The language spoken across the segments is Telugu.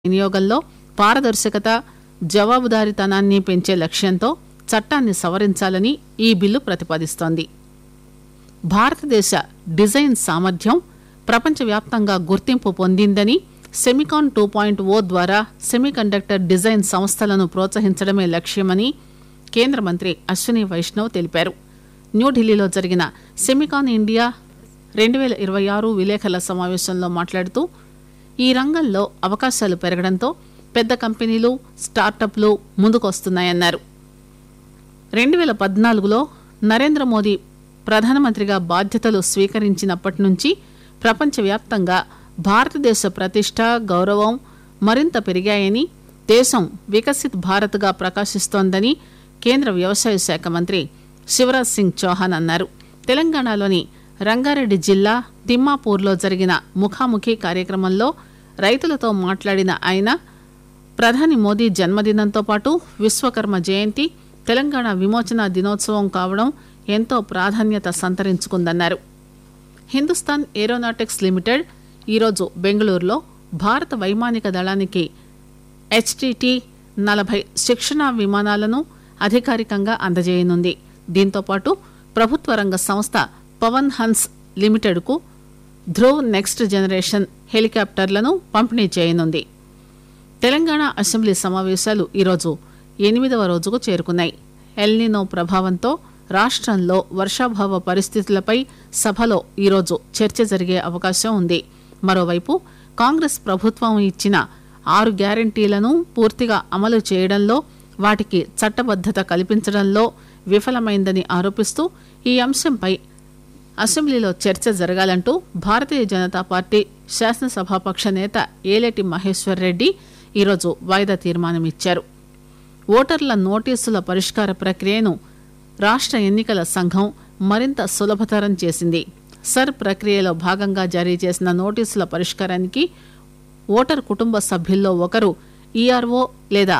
వినియోగంలో పారదర్శకత జవాబుదారీతనాన్ని పెంచే లక్ష్యంతో చట్టాన్ని సవరించాలని ఈ బిల్లు ప్రతిపాదిస్తోంది భారతదేశ డిజైన్ సామర్థ్యం ప్రపంచవ్యాప్తంగా గుర్తింపు పొందిందని సెమికాన్ టూ పాయింట్ ఓ ద్వారా సెమీకండక్టర్ డిజైన్ సంస్థలను ప్రోత్సహించడమే లక్ష్యమని కేంద్ర మంత్రి అశ్విని వైష్ణవ్ తెలిపారు న్యూఢిల్లీలో జరిగిన సెమికాన్ ఇండియా రెండు వేల ఇరవై ఆరు విలేకరుల సమావేశంలో మాట్లాడుతూ ఈ రంగంలో అవకాశాలు పెరగడంతో పెద్ద కంపెనీలు స్టార్టప్లు ముందుకొస్తున్నాయన్నారు రెండు వేల పద్నాలుగులో నరేంద్ర మోదీ ప్రధానమంత్రిగా బాధ్యతలు స్వీకరించినప్పటి నుంచి ప్రపంచవ్యాప్తంగా భారతదేశ ప్రతిష్ట గౌరవం మరింత పెరిగాయని దేశం వికసిత్ భారత్గా ప్రకాశిస్తోందని కేంద్ర వ్యవసాయ శాఖ మంత్రి శివరాజ్ సింగ్ చౌహాన్ అన్నారు తెలంగాణలోని రంగారెడ్డి జిల్లా తిమ్మాపూర్లో జరిగిన ముఖాముఖి కార్యక్రమంలో రైతులతో మాట్లాడిన ఆయన ప్రధాని మోదీ జన్మదినంతో పాటు విశ్వకర్మ జయంతి తెలంగాణ విమోచన దినోత్సవం కావడం ఎంతో ప్రాధాన్యత సంతరించుకుందన్నారు హిందుస్థాన్ ఏరోనాటిక్స్ లిమిటెడ్ ఈరోజు బెంగళూరులో భారత వైమానిక దళానికి హెచ్టిటి నలభై శిక్షణా విమానాలను అధికారికంగా అందజేయనుంది దీంతో పాటు ప్రభుత్వ రంగ సంస్థ పవన్ హన్స్ లిమిటెడ్కు ధ్రువ్ నెక్స్ట్ జనరేషన్ హెలికాప్టర్లను పంపిణీ చేయనుంది తెలంగాణ అసెంబ్లీ సమావేశాలు ఈరోజు ఎనిమిదవ రోజుకు చేరుకున్నాయి ఎల్నినో ప్రభావంతో రాష్ట్రంలో వర్షాభావ పరిస్థితులపై సభలో ఈరోజు చర్చ జరిగే అవకాశం ఉంది మరోవైపు కాంగ్రెస్ ప్రభుత్వం ఇచ్చిన ఆరు గ్యారంటీలను పూర్తిగా అమలు చేయడంలో వాటికి చట్టబద్దత కల్పించడంలో విఫలమైందని ఆరోపిస్తూ ఈ అంశంపై అసెంబ్లీలో చర్చ జరగాలంటూ భారతీయ జనతా పార్టీ శాసనసభాపక్ష నేత ఏలేటి మహేశ్వర్ రెడ్డి ఈరోజు వాయిదా తీర్మానమిచ్చారు ఓటర్ల నోటీసుల పరిష్కార ప్రక్రియను రాష్ట్ర ఎన్నికల సంఘం మరింత సులభతరం చేసింది సర్ ప్రక్రియలో భాగంగా జారీ చేసిన నోటీసుల పరిష్కారానికి ఓటర్ కుటుంబ సభ్యుల్లో ఒకరు ఈఆర్ఓ లేదా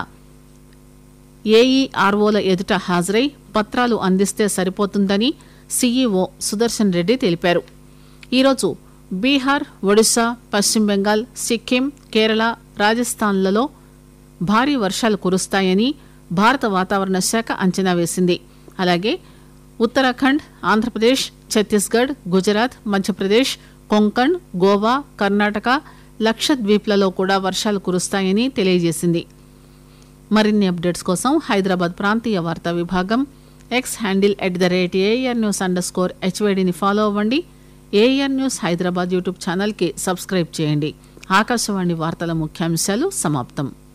ఏఈఆర్ఓల ఎదుట హాజరై పత్రాలు అందిస్తే సరిపోతుందని సీఈఓ సుదర్శన్ రెడ్డి తెలిపారు ఈరోజు బీహార్ ఒడిశా పశ్చిమ బెంగాల్ సిక్కిం కేరళ రాజస్థాన్లలో భారీ వర్షాలు కురుస్తాయని భారత వాతావరణ శాఖ అంచనా వేసింది అలాగే ఉత్తరాఖండ్ ఆంధ్రప్రదేశ్ ఛత్తీస్గఢ్ గుజరాత్ మధ్యప్రదేశ్ కొంకణ్ గోవా కర్ణాటక లక్షద్వీప్లలో కూడా వర్షాలు కురుస్తాయని తెలియజేసింది మరిన్ని అప్డేట్స్ కోసం హైదరాబాద్ ప్రాంతీయ వార్తా విభాగం X handle at the rate AIR news underscore స్కోర్ హెచ్వైడిని ఫాలో అవ్వండి ఏఆర్ న్యూస్ హైదరాబాద్ యూట్యూబ్ ఛానల్కి సబ్స్క్రైబ్ చేయండి ఆకాశవాణి వార్తల ముఖ్యాంశాలు సమాప్తం